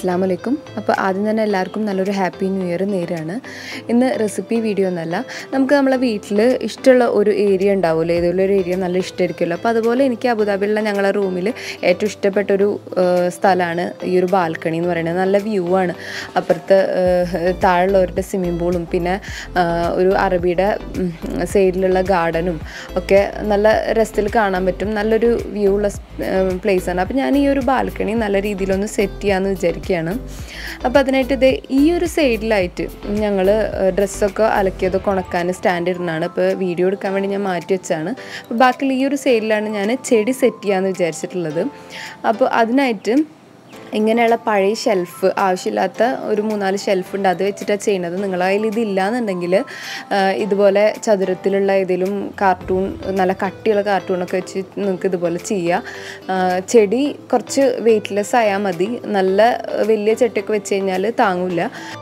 അസ്സാം വലൈക്കും അപ്പോൾ ആദ്യം തന്നെ എല്ലാവർക്കും നല്ലൊരു ഹാപ്പി ന്യൂ ഇയർ നേരാണ് ഇന്ന് റെസിപ്പി വീഡിയോ ഒന്നല്ല നമുക്ക് നമ്മളെ വീട്ടിൽ ഇഷ്ടമുള്ള ഒരു ഏരിയ ഉണ്ടാവുമല്ലോ ഏതെങ്കിലും ഒരു ഏരിയ നല്ല ഇഷ്ടമായിരിക്കുമല്ലോ അപ്പോൾ അതുപോലെ എനിക്ക് അബുദാബിയിലുള്ള ഞങ്ങളെ റൂമിൽ ഏറ്റവും ഇഷ്ടപ്പെട്ട ഒരു സ്ഥലമാണ് ഈ ഒരു ബാൽക്കണി എന്ന് പറയുന്നത് നല്ല വ്യൂ ആണ് അപ്പുറത്ത് ഏഹ്, താഴെയുള്ളവരുടെ സ്വിമ്മിംഗ് പൂളും പിന്നെ ആഹ്, ഒരു അറബിയുടെ സൈഡിലുള്ള ഗാർഡനും ഒക്കെ നല്ല രസത്തിൽ കാണാൻ പറ്റും നല്ലൊരു വ്യൂ ഉള്ള പ്ലേസ് ആണ് അപ്പോൾ ഞാൻ ഈ ഒരു ബാൽക്കണി നല്ല രീതിയിലൊന്ന് സെറ്റ് ചെയ്യാമെന്ന് വിചാരിക്കുകയാണ് അപ്പോൾ അതിനായിട്ട് ഇത് ഈ ഒരു സൈഡിലായിട്ട് ഞങ്ങൾ ഡ്രസ്സൊക്കെ അലക്കിയതൊക്കെ ഉണക്കാൻ സ്റ്റാൻഡ് ഇടുന്നതാണ് ഇപ്പോൾ വീഡിയോ എടുക്കാൻ വേണ്ടി ഞാൻ മാറ്റി വെച്ചാണ് അപ്പോൾ ബാക്കിയുള്ള ഈ ഒരു സൈഡിലാണ് ഞാൻ ചെടി സെറ്റ് ചെയ്യാമെന്ന് വിചാരിച്ചിട്ടുള്ളത് അപ്പോൾ അതിനായിട്ട് ഇങ്ങനെയുള്ള പഴയ ഷെൽഫ് ആവശ്യമില്ലാത്ത ഒരു മൂന്നാല് ഷെൽഫ് ഉണ്ട് അത് വെച്ചിട്ടാണ് ചെയ്യുന്നത് നിങ്ങളെ കയ്യിൽ ഇതില്ല എന്നുണ്ടെങ്കിൽ ഇതുപോലെ ചതുരത്തിലുള്ള ഏതെങ്കിലും കാർട്ടൂൺ നല്ല കട്ടിയുള്ള കാർട്ടൂണൊക്കെ വെച്ച് നിങ്ങൾക്ക് ഇതുപോലെ ചെയ്യാം ആ, ചെടി കുറച്ച് വെയ്റ്റ്ലെസ് ആയാൽ മതി നല്ല വലിയ ചെട്ടിയൊക്കെ വെച്ച് കഴിഞ്ഞാൽ താങ്ങില്ല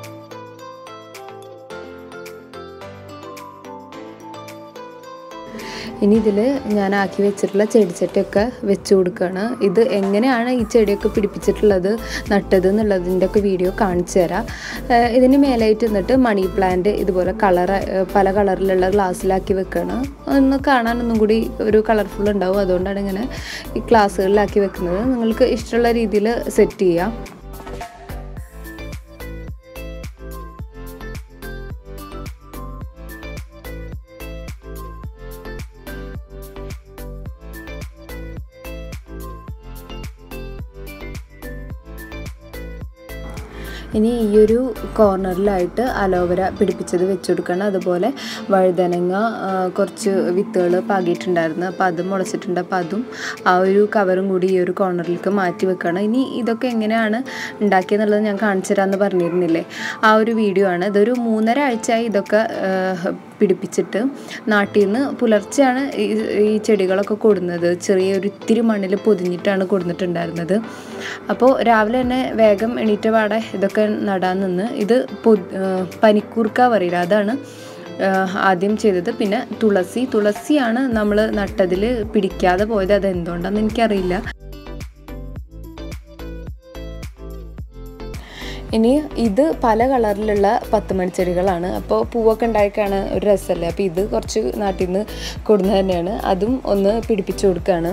ഇനി ഇതിൽ ഞാൻ ആക്കി വെച്ചിട്ടുള്ള ചെടിച്ചട്ടിയൊക്കെ വെച്ച് കൊടുക്കുകയാണ് ഇത് എങ്ങനെയാണ് ഈ ചെടിയൊക്കെ പിടിപ്പിച്ചിട്ടുള്ളത് നട്ടത് എന്നുള്ളതിൻ്റെ ഒക്കെ വീഡിയോ കാണിച്ചു തരാം ഏഹ് ഇതിന് മേലായിട്ട് നിന്നിട്ട് മണി പ്ലാന്റ് ഇതുപോലെ കളർ പല കളറിലുള്ള ഗ്ലാസ്സിലാക്കി വെക്കുകയാണ് ഒന്ന് കാണാൻ ഒന്നും കൂടി ഒരു കളർഫുൾ ഉണ്ടാവും അതുകൊണ്ടാണ് ഇങ്ങനെ ഈ ഗ്ലാസ്സുകളിലാക്കി വെക്കുന്നത് നിങ്ങൾക്ക് ഇഷ്ടമുള്ള രീതിയിൽ സെറ്റ് ചെയ്യാം ഇനി ഈ ഒരു കോർണറിലായിട്ട് അലോവര പിടിപ്പിച്ചത് വെച്ച് കൊടുക്കണം അതുപോലെ വഴുതനങ്ങ ആ, കുറച്ച് വിത്തുകൾ പാകിയിട്ടുണ്ടായിരുന്നു അപ്പോൾ അത് മുളച്ചിട്ടുണ്ട് അപ്പോൾ അതും ആ ഒരു കവറും കൂടി ഈ ഒരു കോർണറിലേക്ക് മാറ്റി വെക്കണം ഇനി ഇതൊക്കെ എങ്ങനെയാണ് ഉണ്ടാക്കിയെന്നുള്ളത് ഞാൻ കാണിച്ചു തരാമെന്ന് പറഞ്ഞിരുന്നില്ലേ ആ ഒരു വീഡിയോ ആണ് ഇതൊരു മൂന്നര ആഴ്ചയായി ഇതൊക്കെ ആ, പിടിപ്പിച്ചിട്ട് നാട്ടിൽ നിന്ന് പുലർച്ചെയാണ് ഈ ഈ ചെടികളൊക്കെ കൊടുന്നത് ചെറിയൊരു ഇത്തിരി മണ്ണിൽ പൊതിഞ്ഞിട്ടാണ് കൊടുത്തിട്ടുണ്ടായിരുന്നത് അപ്പോൾ രാവിലെ തന്നെ വേഗം എണീറ്റ പാടെ ഇതൊക്കെ നടാൻ നിന്ന് ഇത് പൊ പനിക്കൂർക്ക പറയില്ല അതാണ് ആഹ് ആദ്യം ചെയ്തത് പിന്നെ തുളസി തുളസിയാണ് നമ്മൾ നട്ടതിൽ പിടിക്കാതെ പോയത് അത് എന്തുകൊണ്ടാണെന്ന് എനിക്കറിയില്ല ഇനി ഇത് പല കളറിലുള്ള പത്ത് മണിച്ചെടികളാണ് അപ്പോൾ പൂവൊക്കെ ഉണ്ടായിക്കാണ് ഒരു രസമല്ലേ അപ്പോൾ ഇത് കുറച്ച് നാട്ടിൽ നിന്ന് കൊടുന്നത് തന്നെയാണ് അതും ഒന്ന് പിടിപ്പിച്ചു കൊടുക്കുകയാണ്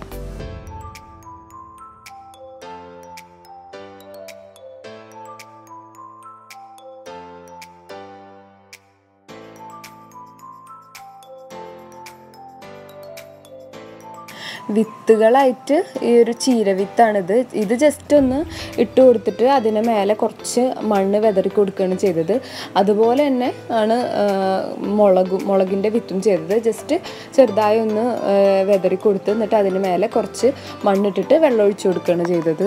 വിത്തുകളായിട്ട് ഈ ഒരു ചീരവിത്താണിത് ഇത് ജസ്റ്റ് ഒന്ന് ഇട്ട് കൊടുത്തിട്ട് അതിന് മേലെ കുറച്ച് മണ്ണ് വിതറി കൊടുക്കുകയാണ് ചെയ്തത് അതുപോലെ തന്നെ ആണ് ആ, മുളകും മുളകിൻ്റെ വിത്തും ചെയ്തത് ജസ്റ്റ് ചെറുതായി ഒന്ന് ആ, വിതറി കൊടുത്ത് എന്നിട്ട് അതിന് മേലെ കുറച്ച് മണ്ണിട്ടിട്ട് വെള്ളം ഒഴിച്ചു കൊടുക്കുകയാണ് ചെയ്തത്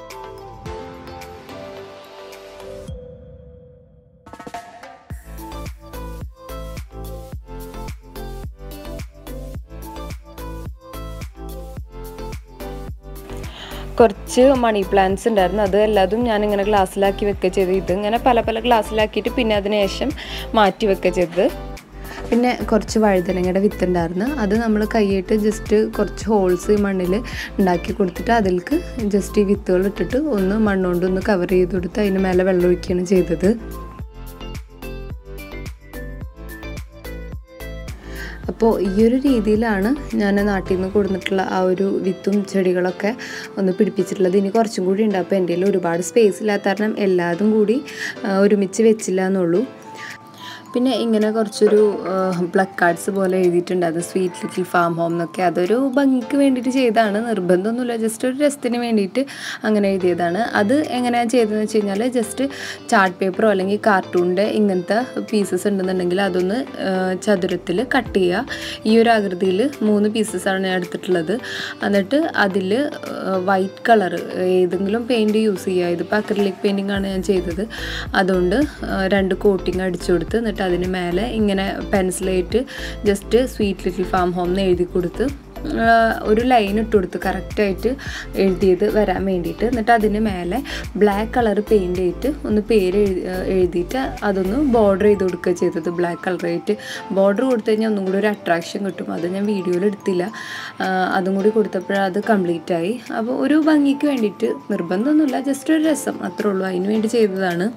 കുറച്ച് മണി പ്ലാന്റ്സ് ഉണ്ടായിരുന്നു അത് എല്ലാതും ഞാനിങ്ങനെ ഗ്ലാസ്സിലാക്കി വെക്കുക ചെയ്ത് ഇത് ഇങ്ങനെ പല പല ഗ്ലാസ്സിലാക്കിയിട്ട് പിന്നെ അതിന് ശേഷം മാറ്റി വെക്കുക ചെയ്തത് പിന്നെ കുറച്ച് വഴുതനങ്ങയുടെ വിത്തുണ്ടായിരുന്നു അത് നമ്മൾ കൈയിട്ട് ജസ്റ്റ് കുറച്ച് ഹോൾസ് ഈ മണ്ണിൽ ഉണ്ടാക്കി കൊടുത്തിട്ട് അതിലേക്ക് ജസ്റ്റ് ഈ വിത്തുകൾ ഇട്ടിട്ട് ഒന്ന് മണ്ണുകൊണ്ട് ഒന്ന് കവർ ചെയ്ത് കൊടുത്ത് അതിന് മേലെ വെള്ളം ഒഴിക്കുകയാണ് ചെയ്തത് അപ്പോൾ ഈ ഒരു രീതിയിലാണ് ഞാൻ നാട്ടിൽ നിന്ന് കൊടുത്തിട്ടുള്ള ആ ഒരു വിത്തും ചെടികളൊക്കെ ഒന്ന് പിടിപ്പിച്ചിട്ടുള്ളത് ഇനി കുറച്ചും കൂടി ഉണ്ട് അപ്പോൾ എൻ്റെ കയ്യിൽ ഒരുപാട് സ്പേസ് ഇല്ലാത്ത കാരണം എല്ലാതും കൂടി ആ, ഒരുമിച്ച് വെച്ചില്ല എന്നുള്ളൂ പിന്നെ ഇങ്ങനെ കുറച്ചൊരു ബ്ലക്ക് കാർഡ്സ് പോലെ എഴുതിയിട്ടുണ്ട് അത് സ്വീറ്റ് ലിറ്റിൽ ഫാം ഹോം എന്നൊക്കെ അതൊരു ഭംഗിക്ക് വേണ്ടിയിട്ട് ചെയ്തതാണ് നിർബന്ധമൊന്നുമില്ല ജസ്റ്റ് ഒരു രസത്തിന് വേണ്ടിയിട്ട് അങ്ങനെ എഴുതിയതാണ് അത് എങ്ങനെയാണ് ചെയ്തതെന്ന് വെച്ച് കഴിഞ്ഞാൽ ജസ്റ്റ് ചാർട്ട് പേപ്പറോ അല്ലെങ്കിൽ കാർട്ടൂണിൻ്റെ ഇങ്ങനത്തെ പീസസ് ഉണ്ടെന്നുണ്ടെങ്കിൽ അതൊന്ന് ചതുരത്തിൽ കട്ട് ചെയ്യുക ഈ ഒരു ആകൃതിയിൽ മൂന്ന് പീസസാണ് ഞാൻ എടുത്തിട്ടുള്ളത് എന്നിട്ട് അതിൽ വൈറ്റ് കളർ ഏതെങ്കിലും പെയിൻറ് യൂസ് ചെയ്യുക ഇതിപ്പോൾ അക്രലിക് പെയിൻറ്റിംഗ് ആണ് ഞാൻ ചെയ്തത് അതുകൊണ്ട് ആ, രണ്ട് കോട്ടിങ് അടിച്ചു കൊടുത്ത് എന്നിട്ട് അതിന് മേലെ ഇങ്ങനെ പെൻസിലായിട്ട് just sweet little farm home എന്ന് എഴുതി കൊടുത്ത് ആ, ഒരു ലൈൻ ഇട്ട് കൊടുത്ത് കറക്റ്റായിട്ട് എഴുതിയത് വരാൻ വേണ്ടിയിട്ട് എന്നിട്ട് അതിന് മേലെ ബ്ലാക്ക് കളർ പെയിൻ്റ് ആയിട്ട് ഒന്ന് പേര് എഴുതി എഴുതിയിട്ട് അതൊന്ന് ബോർഡർ ചെയ്ത് കൊടുക്കുക ചെയ്തത് ബ്ലാക്ക് കളറായിട്ട് ബോർഡർ കൊടുത്തു കഴിഞ്ഞാൽ ഒന്നും കൂടി ഒരു അട്രാക്ഷൻ കിട്ടും അത് ഞാൻ വീഡിയോയിൽ എടുത്തില്ല ആ, അതും കൂടി കൊടുത്തപ്പോഴത് അത് കംപ്ലീറ്റ് ആയി അപ്പോൾ ഒരു ഭംഗിക്ക് വേണ്ടിയിട്ട് നിർബന്ധമൊന്നുമില്ല ജസ്റ്റ് ഒരു രസം അത്രേ ഉള്ളൂ അതിന് വേണ്ടി ചെയ്തതാണ്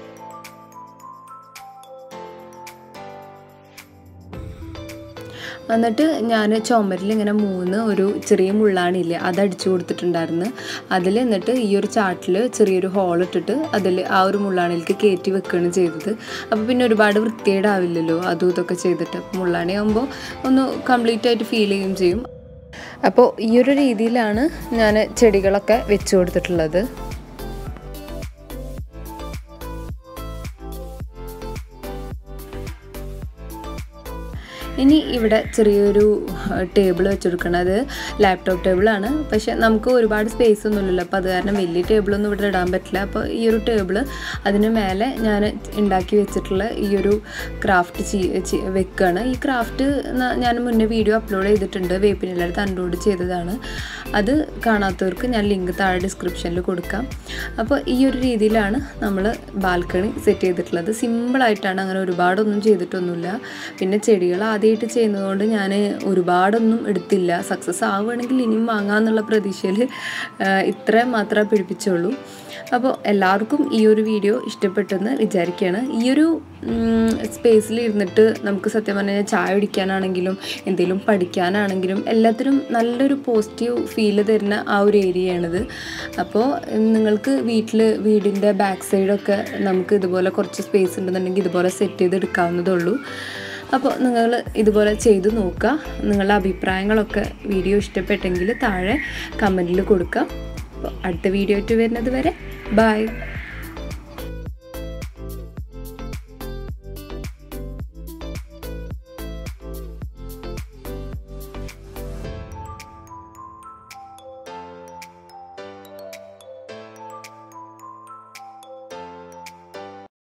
എന്നിട്ട് ഞാൻ ചുമരിൽ ഇങ്ങനെ മൂന്ന് ഒരു ചെറിയ മുള്ളാണില്ലേ അത് അടിച്ചു കൊടുത്തിട്ടുണ്ടായിരുന്നു അതിൽ എന്നിട്ട് ഈ ഒരു ചാട്ടിൽ ചെറിയൊരു ഹോൾ ഇട്ടിട്ട് അതിൽ ആ ഒരു മുള്ളാണിലേക്ക് കയറ്റി വെക്കുകയാണ് ചെയ്തത് അപ്പോൾ പിന്നെ ഒരുപാട് വൃത്തികേടാവില്ലല്ലോ അതും ഇതൊക്കെ ചെയ്തിട്ട് അപ്പോൾ മുള്ളാണി ആകുമ്പോൾ ഒന്ന് കംപ്ലീറ്റ് ആയിട്ട് ഫീൽ ചെയ്യുകയും ചെയ്യും അപ്പോൾ ഈ ഒരു രീതിയിലാണ് ഞാൻ ചെടികളൊക്കെ വെച്ച് കൊടുത്തിട്ടുള്ളത് ഇനി ഇവിടെ ചെറിയൊരു ടേബിൾ വെച്ചെടുക്കണത് ലാപ്ടോപ്പ് ടേബിളാണ് പക്ഷെ നമുക്ക് ഒരുപാട് സ്പേസ് ഒന്നുമില്ലല്ലോ അപ്പോൾ അത് കാരണം വലിയ ടേബിളൊന്നും ഇവിടെ ഇടാൻ പറ്റില്ല അപ്പോൾ ഈ ഒരു ടേബിൾ അതിന് മേലെ ഞാൻ ഉണ്ടാക്കി വെച്ചിട്ടുള്ള ഈ ഒരു ക്രാഫ്റ്റ് ചെയ് വെക്കുകയാണ് ഈ ക്രാഫ്റ്റ് ഞാൻ മുന്നേ വീഡിയോ അപ്ലോഡ് ചെയ്തിട്ടുണ്ട് വേപ്പിനെല്ലാം തണ്ടോട് ചെയ്തതാണ് അത് കാണാത്തവർക്ക് ഞാൻ ലിങ്ക് താഴെ ഡിസ്ക്രിപ്ഷനിൽ കൊടുക്കാം അപ്പോൾ ഈ ഒരു രീതിയിലാണ് നമ്മൾ ബാൽക്കണി സെറ്റ് ചെയ്തിട്ടുള്ളത് സിമ്പിളായിട്ടാണ് അങ്ങനെ ഒരുപാടൊന്നും ചെയ്തിട്ടൊന്നുമില്ല പിന്നെ ചെടികൾ ആദ്യമായിട്ട് ചെയ്യുന്നതുകൊണ്ട് ഞാൻ ഒരുപാടൊന്നും എടുത്തില്ല സക്സസ് ആവുകയാണെങ്കിൽ ഇനിയും വാങ്ങാമെന്നുള്ള പ്രതീക്ഷയിൽ ഇത്ര മാത്രമേ പിടിപ്പിച്ചുള്ളൂ അപ്പോൾ എല്ലാവർക്കും ഈ ഒരു വീഡിയോ ഇഷ്ടപ്പെട്ടെന്ന് വിചാരിക്കുകയാണ് ഈ ഒരു സ്പേസിൽ ഇരുന്നിട്ട് നമുക്ക് സത്യം പറഞ്ഞാൽ ചായ കുടിക്കാനാണെങ്കിലും എന്തെങ്കിലും പഠിക്കാനാണെങ്കിലും എല്ലാത്തിനും നല്ലൊരു പോസിറ്റീവ് ഫീല് തരുന്ന ആ ഒരു ഏരിയയാണിത് അപ്പോൾ നിങ്ങൾക്ക് വീട്ടിൽ വീടിൻ്റെ ബാക്ക് സൈഡൊക്കെ നമുക്ക് ഇതുപോലെ കുറച്ച് സ്പേസ് ഉണ്ടെന്നുണ്ടെങ്കിൽ ഇതുപോലെ സെറ്റ് ചെയ്ത് എടുക്കാവുന്നതേ ഉള്ളൂ അപ്പോൾ നിങ്ങൾ ഇതുപോലെ ചെയ്തു നോക്കുക നിങ്ങളുടെ അഭിപ്രായങ്ങളൊക്കെ വീഡിയോ ഇഷ്ടപ്പെട്ടെങ്കിൽ താഴെ കമൻറ്റിൽ കൊടുക്കുക അപ്പോൾ അടുത്ത വീഡിയോ ആയിട്ട് വരുന്നത് വരെ ബൈ